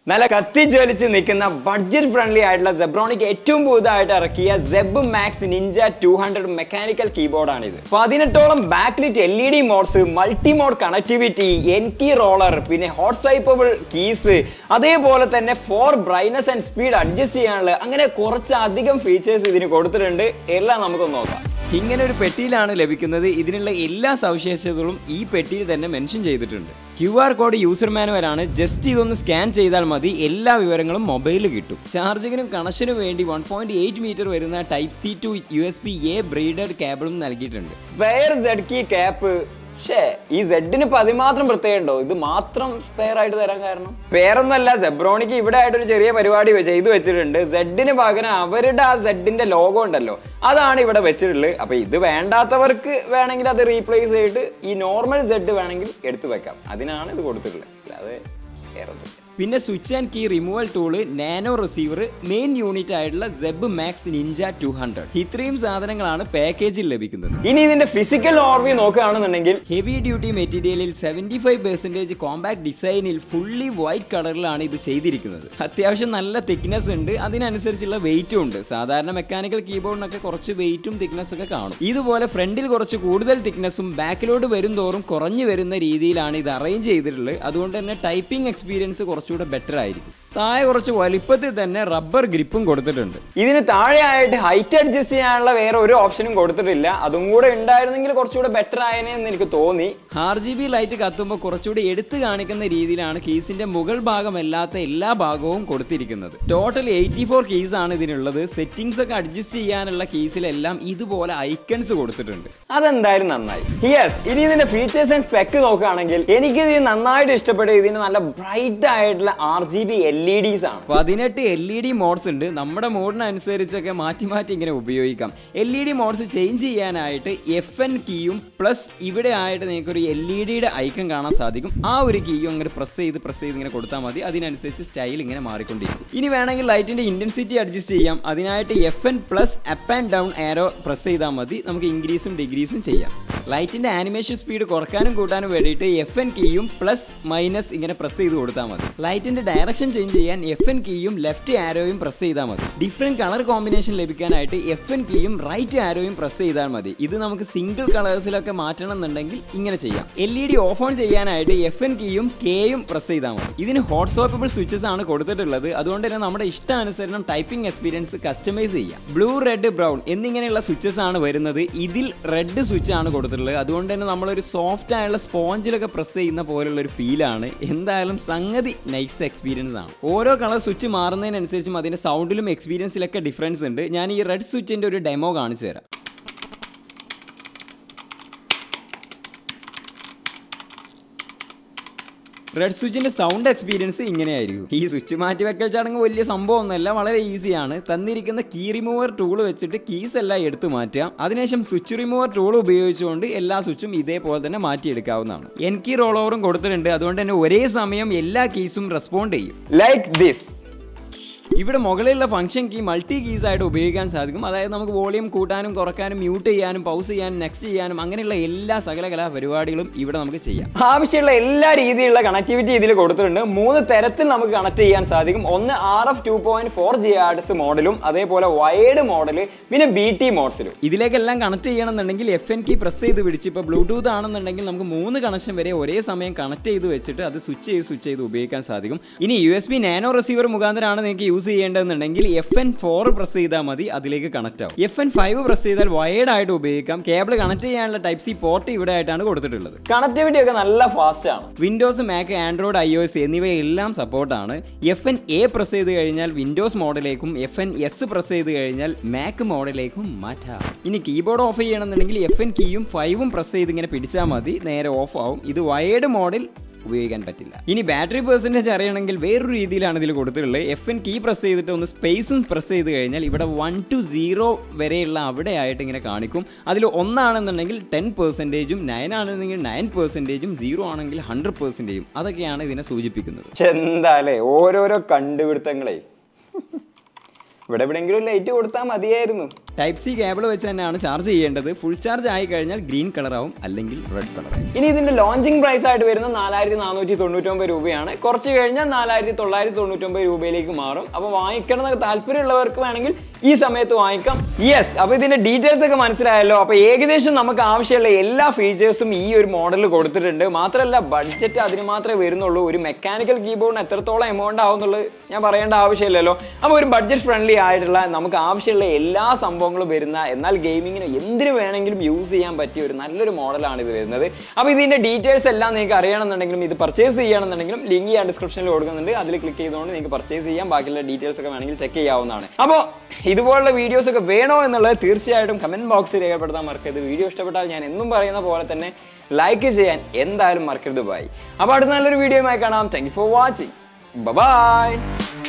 നല്ല കത്തിജ്വലിച്ച് നിൽക്കുന്ന budget friendly ആയിട്ടുള്ള സെബ്രോണിക്ക് ഏറ്റവും പുതുതായിട്ട് ഇറക്കിയ Zeb Max Ninja two hundred mechanical കീബോർഡാണ് ഇത് പതിനെട്ടോളം backlit L E D modes multi mode connectivity N key roller പിന്നെ ഹോട്ട് സൈപ്പബിൾ കീസ് അതേപോലെ തന്നെ four brightness and speed adjust ചെയ്യാനുള്ള അങ്ങനെ കുറച്ച് അധികം ഫീച്ചേഴ്സ് ഇതിന് കൊടുത്തിട്ടുണ്ട് എല്ലാം നമുക്കൊന്ന് നോക്കാം ഇങ്ങനെ ഒരു പെട്ടിയിലാണ് ലഭിക്കുന്നത് ഇതിനുള്ള എല്ലാ സവിശേഷതകളും ഈ പെട്ടിയിൽ തന്നെ മെൻഷൻ ചെയ്തിട്ടുണ്ട് ക്യു ആർ കോഡ് യൂസർ മാനുവലാണ് ജസ്റ്റ് ഇതൊന്ന് സ്കാൻ ചെയ്താൽ മതി എല്ലാ വിവരങ്ങളും മൊബൈലിൽ കിട്ടും ചാർജിങ്ങിനും കണക്ഷനും വേണ്ടി വൺ പോയിന്റ് എയ്റ്റ് മീറ്റർ വരുന്ന type C to U S B A braided കേബിളും നൽകിയിട്ടുണ്ട് സ്പെയർ സെഡ് കീ ക്യാപ്പ് ഷേ ഈ സെഡിന് ഇപ്പൊ അതിമാത്രം പ്രത്യേകം ഉണ്ടോ ഇത് മാത്രം സ്പെയർ ആയിട്ട് തരാൻ കാരണം പേരൊന്നല്ല സെബ്രോണിക്ക് ഇവിടെ ആയിട്ട് ഒരു ചെറിയ പരിപാടി വെ- ചെയ്തു വെച്ചിട്ടുണ്ട് സെഡിന് പകരം അവരുടെ ആ സെഡിന്റെ ലോഗോ ഉണ്ടല്ലോ അതാണ് ഇവിടെ വെച്ചിട്ടുള്ളത് അപ്പൊ ഇത് വേണ്ടാത്തവർക്ക് വേണമെങ്കിൽ അത് റീപ്ലേസ് ചെയ്തിട്ട് ഈ നോർമൽ സെഡ് വേണമെങ്കിൽ എടുത്തു വെക്കാം അതിനാണ് ഇത് കൊടുത്തിട്ടുള്ളത് അല്ലാതെ വേറെ ഒന്നുമില്ല. പിന്നെ switch and key removal tool nano receiver main unit ആയിട്ടുള്ള Zeb Max Ninja two hundred ഇത്രയും സാധനങ്ങളാണ് പാക്കേജിൽ ലഭിക്കുന്നത് ഇനി ഇതിന്റെ ഫിസിക്കൽ ഓർമ്മ നോക്കുകയാണെന്നുണ്ടെങ്കിൽ ഹെവി ഡ്യൂട്ടി മെറ്റീരിയലിൽ സെവന്റി ഫൈവ് പെർസെന്റേജ് കോമ്പാക്ട് ഡിസൈനിൽ ഫുള്ളി വൈറ്റ് കളറിലാണ് ഇത് ചെയ്തിരിക്കുന്നത് അത്യാവശ്യം നല്ല തിക്നെസ് ഉണ്ട് അതിനനുസരിച്ചുള്ള വെയിറ്റും ഉണ്ട് സാധാരണ മെക്കാനിക്കൽ കീബോർഡിനൊക്കെ കുറച്ച് വെയിറ്റും തിക്നെസ് ഒക്കെ കാണും ഇതുപോലെ ഫ്രണ്ടിൽ കുറച്ച് കൂടുതൽ തിക്നെസ്സും ബാക്കിലോട്ട് വരും തോറും കുറഞ്ഞു വരുന്ന രീതിയിലാണ് ഇത് അറേഞ്ച് ചെയ്തിട്ടുള്ളത് അതുകൊണ്ട് തന്നെ ടൈപ്പിംഗ് എക്സ്പീരിയൻസ് കുറച്ചുകൂടെ ബെറ്റർ ആയിരിക്കും താഴെ കുറച്ച് വലിപ്പത്തിൽ തന്നെ റബ്ബർ ഗ്രിപ്പും കൊടുത്തിട്ടുണ്ട് ഇതിന് താഴെയായിട്ട് ഹൈറ്റ് അഡ്ജസ്റ്റ് ചെയ്യാനുള്ള വേറെ ഒരു ഓപ്ഷനും കൊടുത്തിട്ടില്ല അതും കൂടെ ഉണ്ടായിരുന്നെങ്കിൽ കുറച്ചുകൂടെ ബെറ്റർ ആയനെ എന്ന് എനിക്ക് തോന്നി ആർ ജി ബി ലൈറ്റ് കത്തുമ്പോൾ കുറച്ചുകൂടി എടുത്തു കാണിക്കുന്ന രീതിയിലാണ് കീസിന്റെ മുകൾ ഭാഗമല്ലാത്ത എല്ലാ ഭാഗവും കൊടുത്തിരിക്കുന്നത് ടോട്ടൽ എയ്റ്റി ഫോർ കീസ് ആണ് ഇതിനുള്ളത് സെറ്റിംഗ്സ് ഒക്കെ അഡ്ജസ്റ്റ് ചെയ്യാനുള്ള കീസിലെല്ലാം ഇതുപോലെ ഐക്കൺസ് കൊടുത്തിട്ടുണ്ട് അതെന്തായാലും നന്നായി യെസ് ഇനി ഇതിന്റെ ഫീച്ചേഴ്സ് ആൻഡ് സ്പെക്ക് നോക്കുകയാണെങ്കിൽ എനിക്ക് ഇത് നന്നായിട്ട് ഇഷ്ടപ്പെട്ട ഇതിന് നല്ല ബ്രൈറ്റ് ആയിട്ടുള്ള R G B L E Ds ആണ് പതിനെട്ട് എൽ ഇ ഡി മോഡ്സ് ഉണ്ട് നമ്മുടെ മോഡിനനുസരിച്ചൊക്കെ മാറ്റി മാറ്റി ഇങ്ങനെ ഉപയോഗിക്കാം L E D modes change ചെയ്യാനായിട്ട് എഫ് എൻ കീയും പ്ലസ് ഇവിടെ ആയിട്ട് നിങ്ങൾക്ക് ഒരു എൽ ഇ ഡിയുടെ ഐക്കൺ കാണാൻ സാധിക്കും ആ ഒരു കീയും അങ്ങനെ പ്രസ് ചെയ്ത് പ്രസ് ചെയ്ത് ഇങ്ങനെ കൊടുത്താൽ മതി അതിനനുസരിച്ച് സ്റ്റൈൽ ഇങ്ങനെ മാറിക്കൊണ്ടിരിക്കും ഇനി വേണമെങ്കിൽ ലൈറ്റിന്റെ ഇന്റൻസിറ്റി അഡ്ജസ്റ്റ് ചെയ്യാം അതിനായിട്ട് F N plus up and down arrow press ചെയ്താൽ മതി നമുക്ക് ഇൻക്രീസും ഡിഗ്രീസും ചെയ്യാം ലൈറ്റിന്റെ ആനിമേഷൻ സ്പീഡ് കുറക്കാനും കൂട്ടാനും വേണ്ടിയിട്ട് എഫ് എൻ കീയും പ്ലസ് മൈനസ് ഇങ്ങനെ പ്രസ് ചെയ്ത് കൊടുത്താൽ മതി ലൈറ്റിന്റെ ഡയറക്ഷൻ ചേഞ്ച് ചെയ്യാൻ എഫ് എൻ കീയും ലെഫ്റ്റ് ആരോയും പ്രസ് ചെയ്താൽ മതി ഡിഫറെന്റ് കളർ കോമ്പിനേഷൻ ലഭിക്കാനായിട്ട് എഫ് എൻ കീയും റൈറ്റ് ആരോയും പ്രസ് ചെയ്താൽ മതി ഇത് നമുക്ക് സിംഗിൾ കളേഴ്സിലൊക്കെ മാറ്റണം എന്നുണ്ടെങ്കിൽ ഇങ്ങനെ ചെയ്യാം L E D off on ചെയ്യാനായിട്ട് എഫ് എൻ കീയും കെയും പ്രസ് ചെയ്താൽ മതി ഇതിന് ഹോട്ട് സോപ്പബിൾ സ്വിച്ചസ് ആണ് കൊടുത്തിട്ടുള്ളത് അതുകൊണ്ട് തന്നെ നമ്മുടെ ഇഷ്ടാനുസരണം ടൈപ്പിംഗ് എക്സ്പീരിയൻസ് കസ്റ്റമൈസ് ചെയ്യാം ബ്ലൂ റെഡ് ബ്രൗൺ എന്നിങ്ങനെയുള്ള സ്വിച്ചസ് ആണ് വരുന്നത് ഇതിൽ റെഡ് സ്വിച്ച് ആണ് കൊടുത്തിട്ടുള്ളത് അതുകൊണ്ട് തന്നെ നമ്മളൊരു സോഫ്റ്റ് ആയുള്ള സ്പോഞ്ചിലൊക്കെ പ്രസ് ചെയ്യുന്ന പോലുള്ള ഒരു ഫീലാണ് എന്തായാലും സംഗതി നൈസ് എക്സ്പീരിയൻസ് ആണ് ഓരോ കളർ സ്വിച്ച് മാറുന്നതിനനുസരിച്ചും അതിന്റെ സൗണ്ടിലും എക്സ്പീരിയൻസിലൊക്കെ ഡിഫറൻസ് ഉണ്ട് ഞാൻ ഈ റെഡ് സ്വിച്ചിന്റെ ഒരു ഡെമോ കാണിച്ചു തരാം റെഡ് സ്വിച്ചിന്റെ സൗണ്ട് എക്സ്പീരിയൻസ് ഇങ്ങനെയായിരിക്കും ഈ സ്വിച്ച് മാറ്റി വെക്കൽ ചടങ്ങ് വലിയ സംഭവമൊന്നുമല്ല വളരെ ഈസിയാണ് തന്നിരിക്കുന്ന കീ റിമൂവർ ടൂൾ വെച്ചിട്ട് കീസ് എല്ലാം എടുത്തു മാറ്റാം അതിനുശേഷം സ്വിച്ച് റിമൂവർ ടൂൾ ഉപയോഗിച്ചുകൊണ്ട് എല്ലാ സ്വിച്ചും ഇതേപോലെ തന്നെ മാറ്റിയെടുക്കാവുന്നതാണ് എൻ കീ റോൾ ഓവറും കൊടുത്തിട്ടുണ്ട് അതുകൊണ്ട് തന്നെ ഒരേ സമയം എല്ലാ കീസും റെസ്പോണ്ട് ചെയ്യും ലൈക്ക് ദിസ് ഇവിടെ മുകളിലുള്ള ഫംഗ്ഷൻ കീ മൾട്ടി കീസ് ആയിട്ട് ഉപയോഗിക്കാൻ സാധിക്കും അതായത് നമുക്ക് വോളിയം കൂട്ടാനും കുറക്കാനും മ്യൂട്ട് ചെയ്യാനും പൗസ് ചെയ്യാനും നെക്സ്റ്റ് ചെയ്യാനും അങ്ങനെയുള്ള എല്ലാ സകല കലാ പരിപാടികളും ഇവിടെ നമുക്ക് ചെയ്യാം ആവശ്യമുള്ള എല്ലാ രീതിയിലുള്ള കണക്ടിവിറ്റി ഇതിൽ കൊടുത്തിട്ടുണ്ട് മൂന്ന് തരത്തിൽ നമുക്ക് കണക്ട് ചെയ്യാൻ സാധിക്കും ഒന്ന് R F two point four G hertz മോഡലും അതേപോലെ വയേർഡ് മോഡല് പിന്നെ ബി ടി മോഡ്സിലും ഇതിലേക്കെല്ലാം കണക്ട് ചെയ്യണമെന്നുണ്ടെങ്കിൽ എഫ് എൻ കീ പ്രസ് ചെയ്ത് പിടിച്ച് ഇപ്പോൾ ബ്ലൂടൂത്ത് ആണെന്നുണ്ടെങ്കിൽ നമുക്ക് മൂന്ന് കണക്ഷൻ വരെ ഒരേ സമയം കണക്ട് ചെയ്ത് വെച്ചിട്ട് അത് സ്വിച്ച് ചെയ്ത് സ്വിച്ച് ചെയ്ത് ഉപയോഗിക്കാൻ സാധിക്കും ഇനി U S B nano receiver മുഖാന്തരമാണ് നിങ്ങൾക്ക് യൂസ് ചെയ്യേണ്ടതെന്നുണ്ടെങ്കിൽ എഫ് എൻ ഫോർ പ്രസ് ചെയ്താൽ മതി അതിലേക്ക് കണക്ട് ആവും എഫ് എൻ ഫൈവ് പ്രസ് ചെയ്താൽ വയേർഡ് ആയിട്ട് ഉപയോഗിക്കാം കേബിൾ കണക്ട് ചെയ്യാനുള്ള ടൈപ്പ് സി പോർട്ട് ഇവിടെ ആയിട്ടാണ് കൊടുത്തിട്ടുള്ളത് കണക്ടിവിറ്റി ഒക്കെ നല്ല ഫാസ്റ്റ് ആണ് Windows Mac Android I O S എന്നിവയെല്ലാം സപ്പോർട്ടാണ് എഫ് എൻ എ പ്രസ് ചെയ്ത് കഴിഞ്ഞാൽ വിൻഡോസ് മോഡലിലേക്കും എഫ് എൻ എസ് പ്രസ് ചെയ്ത് കഴിഞ്ഞാൽ മാക് മോഡലിലേക്കും മാറ്റാം ഇനി കീബോർഡ് ഓഫ് ചെയ്യണമെന്നുണ്ടെങ്കിൽ എഫ് എൻ കീയും ഫൈവും പ്രസ് ചെയ്ത് ഇങ്ങനെ പിടിച്ചാൽ മതി നേരെ ഓഫ് ആവും ഇത് വയേർഡ് മോഡൽ ഉപയോഗിക്കാൻ പറ്റില്ല ഇനി ബാറ്ററി പെർസെൻറ്റേജ് അറിയണമെങ്കിൽ വേറൊരു രീതിയിലാണ് ഇതിൽ കൊടുത്തിട്ടുള്ളത് എഫ് എൻ കീ പ്രസ് ചെയ്തിട്ട് ഒന്ന് സ്പേസും പ്രസ് ചെയ്ത് കഴിഞ്ഞാൽ ഇവിടെ വൺ ടു സീറോ വരെയുള്ള അവിടെ ആയിട്ട് ഇങ്ങനെ കാണിക്കും അതിൽ ഒന്നാണെന്നുണ്ടെങ്കിൽ ടെൻ പെർസെൻറ്റേജും നയൻ ആണെന്നുണ്ടെങ്കിൽ നയൻ പെർസെൻറ്റേജും സീറോ ആണെങ്കിൽ ഹൺഡ്രഡ് പെർസെൻറ്റേജും അതൊക്കെയാണ് ഇതിനെ സൂചിപ്പിക്കുന്നത് എന്താലേ ഓരോരോ കണ്ടുപിടുത്തങ്ങളെ ഇവിടെ എവിടെയെങ്കിലും ലൈറ്റ് കൊടുത്താൽ മതിയായിരുന്നു ടൈപ്പ് സി കേബിൾ വെച്ച് തന്നെയാണ് ചാർജ് ചെയ്യേണ്ടത് ഫുൾ ചാർജ് ആയി കഴിഞ്ഞാൽ ഗ്രീൻ കളറാവും അല്ലെങ്കിൽ റെഡ് കളറാവും ഇനി ഇതിന്റെ ലോഞ്ചിങ് പ്രൈസ് ആയിട്ട് വരുന്ന നാലായിരത്തി നാനൂറ്റി തൊണ്ണൂറ്റൊമ്പത് രൂപയാണ് കുറച്ച് കഴിഞ്ഞാൽ നാലായിരത്തി തൊള്ളായിരത്തി തൊണ്ണൂറ്റൊമ്പത് രൂപയിലേക്ക് മാറും അപ്പോൾ വാങ്ങിക്കണം എന്നൊക്കെ താല്പര്യമുള്ളവർക്ക് വേണമെങ്കിൽ ഈ സമയത്ത് വാങ്ങിക്കാം യെസ് അപ്പോൾ ഇതിന്റെ ഡീറ്റെയിൽസ് ഒക്കെ മനസ്സിലായല്ലോ അപ്പോൾ ഏകദേശം നമുക്ക് ആവശ്യമുള്ള എല്ലാ ഫീച്ചേഴ്സും ഈ ഒരു മോഡലിൽ കൊടുത്തിട്ടുണ്ട് മാത്രമല്ല ബഡ്ജറ്റ് അതിന് മാത്രമേ വരുന്നുള്ളൂ ഒരു മെക്കാനിക്കൽ കീബോർഡിന് എത്രത്തോളം എമൗണ്ട് ആവുന്നുള്ളത് ഞാൻ പറയേണ്ട ആവശ്യമില്ലല്ലോ അപ്പോൾ ഒരു ബഡ്ജറ്റ് ഫ്രണ്ട്ലി ആയിട്ടുള്ള നമുക്ക് ആവശ്യമുള്ള എല്ലാ സംഭവങ്ങളും വരുന്ന എന്നാൽ ഗെയിമിങ്ങിന് എന്തിനു വേണമെങ്കിലും യൂസ് ചെയ്യാൻ പറ്റിയ ഒരു നല്ലൊരു മോഡലാണ് ഇത് വരുന്നത് അപ്പോൾ ഇതിന്റെ ഡീറ്റെയിൽസ് എല്ലാം നിങ്ങൾക്ക് അറിയണമെന്നുണ്ടെങ്കിലും ഇത് പർച്ചേസ് ചെയ്യണമെന്നുണ്ടെങ്കിലും ലിങ്ക് ഞാൻ ഡിസ്ക്രിപ്ഷനിൽ കൊടുക്കുന്നുണ്ട് അതിൽ ക്ലിക്ക് ചെയ്തുകൊണ്ട് നിങ്ങൾക്ക് പർച്ചേസ് ചെയ്യാം ബാക്കിയുള്ള ഡീറ്റെയിൽസ് ഒക്കെ വേണമെങ്കിൽ ചെക്ക് ചെയ്യാവുന്നതാണ് അപ്പോൾ ഇതുപോലുള്ള വീഡിയോസ് ഒക്കെ വേണോ എന്നുള്ളത് തീർച്ചയായിട്ടും കമന്റ് ബോക്സിൽ രേഖപ്പെടുത്താൻ മറക്കരുത് വീഡിയോ ഇഷ്ടപ്പെട്ടാൽ ഞാൻ എന്നും പറയുന്ന പോലെ തന്നെ ലൈക്ക് ചെയ്യാൻ എന്തായാലും മറക്കരുത് ബൈ അപ്പോൾ അടുത്ത നല്ലൊരു വീഡിയോയുമായി കാണാം thank you for watching by